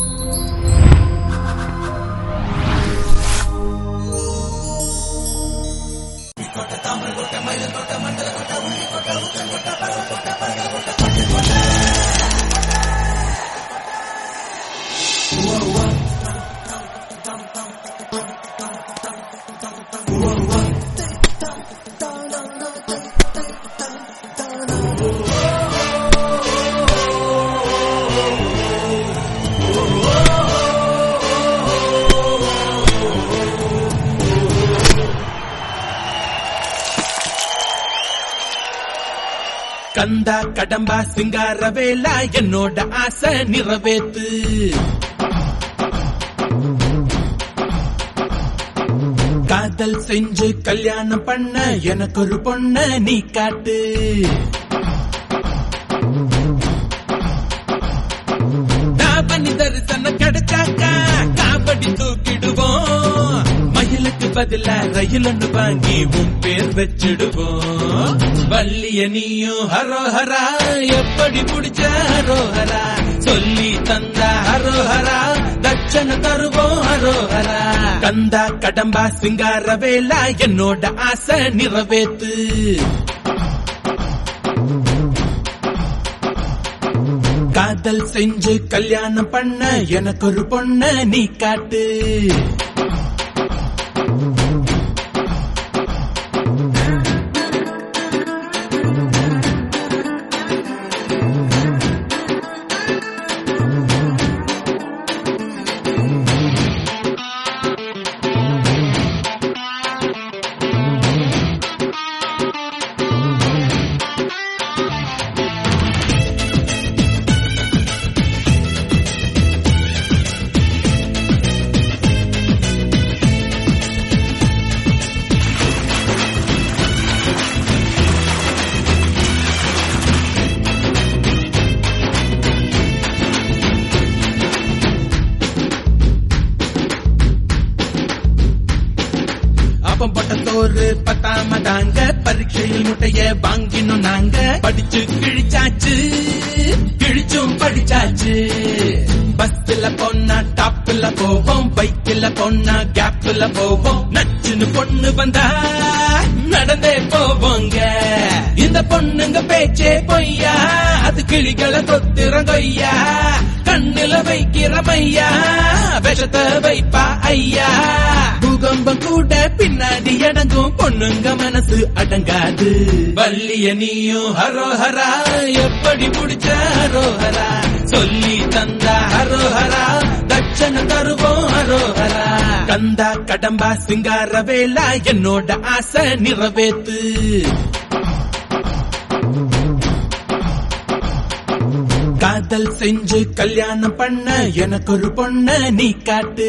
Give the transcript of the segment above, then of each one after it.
கந்தா கடம்பா சிங்கார வேலா என்னோட ஆசை நிறைவேத்து காதல் செஞ்சு கல்யாணம் பண்ண எனக்கு ஒரு பொண்ண நீ காட்டு தாபனி தரிசனம் கிடைச்சாக்கா காபடி தூக்கிடுவோம் மயிலுக்கு பதிலா ரயிலன்னு வாங்கி உன் பேர் வச்சிடுவோம் வள்ளிய நீயும் ஹரோஹரா எப்படி பிடிச்ச ஹரோஹரா சொல்லி தந்தா ஹரோஹரா தட்சண தருவோம் ஹரோஹரா கந்தா கடம்பா சிங்கார வேலா என்னோட ஆசை நிறைவேத்து காதல் செஞ்சு கல்யாணம் பண்ண எனக்கு ஒரு பொண்ண நீ காட்டு அப்பம் போட்ட சோறு பத்தாம தாங்க பரீட்சையில் முட்டைய வாங்கினோம் நாங்க படிச்சு கிழிச்சாச்சு கிழிச்சும் படிச்சாச்சு பஸ்ல போனா டாப்ல போவோம் பைக்ல போனா கேப்ல போவோம் நச்சுன்னு பொண்ணு வந்தா நடந்தே போவோங்க இந்த பொண்ணுங்க பேச்சே பொய்யா அது கிளிகளை தொத்திரங்கொய்யா கண்ணுல வைக்கிற மையா விஷத்தை வைப்பா ஐயா பூகம்பம் கூட பின்னாடி அடங்கும் பொண்ணுங்க மனசு அடங்காது வள்ளிய நீயும் ஹரோஹரா எப்படி பிடிச்ச ஹரோஹரா சொல்லி தந்தா ஹரோஹரா தட்சண தருவோம் ஹரோஹரா கந்தா கடம்பா சிங்கார வேலா என்னோட ஆசை நிறைவேத்து காதல் செஞ்சு கல்யாணம் பண்ண எனக்கு ஒரு பொண்ண நீ காட்டு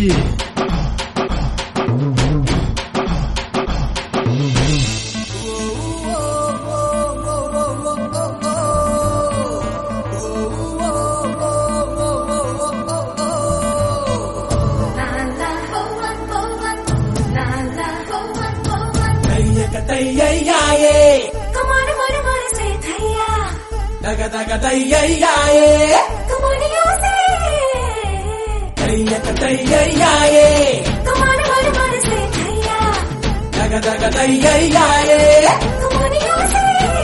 La la ho one ho one, la la ho one ho one. தையையாயே Come on, come on, come on, say thaya. தக தக தையையாயே Come on, you say. தையக தையையாயே Come on, come on, come on, say thaya. தக தக தையையாயே Come on, you say.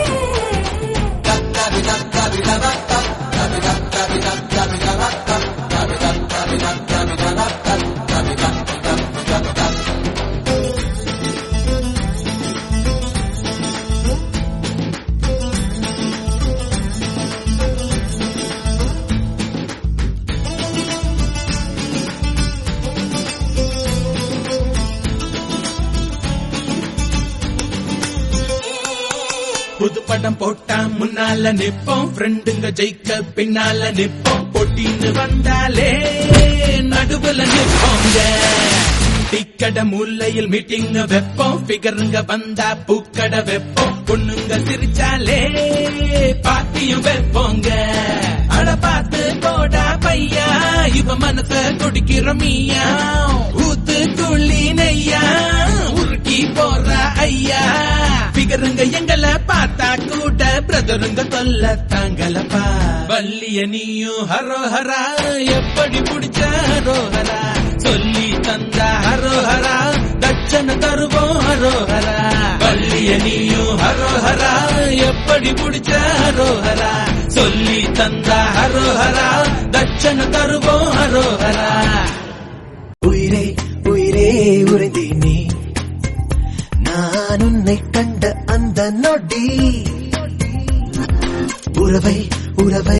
புது படம் போட்டா முன்னால நிப்போம் ஃப்ரெண்டுங்க ஜெயிக்க பின்னால நிப்போம் போட்டின்னு வந்தாலே நடுவுல நிப்போங்க டிக்கட மூலையில் மீட்டிங் வைப்போம் ஃபிகருங்க வந்தா பூக்கட வைப்போம் பொண்ணுங்க சிரிச்சாலே பாத்தியும் வைப்போங்க அட பார்த்து போடா பையா இவ மனச குடிக்கிற மீயா ஊத்து துள்ளி நெய்யா உருக்கி போற ஐயா பிகருங்க எங்களை பார்த்தா கூட பிரதருங்க தொல்ல தாங்கலப்பா வள்ளிய நீயும் ஹரோஹரா எப்படி எப்படி பிடிச்ச ஹரோஹரா சொல்லி தந்த ஹரோஹரா தட்சண தருவோம் ஹரோஹரா பள்ளிய நீயும் ஹரோஹரா எப்படி பிடிச்ச ஹரோஹரா சொல்லி தந்த ஹரோஹரா தட்சண தருவோம் ஹரோஹரா உயிரே உயிரே உறைந்தேனே நான் உன்னை கண்ட அந்த நொடி உறவை உறவை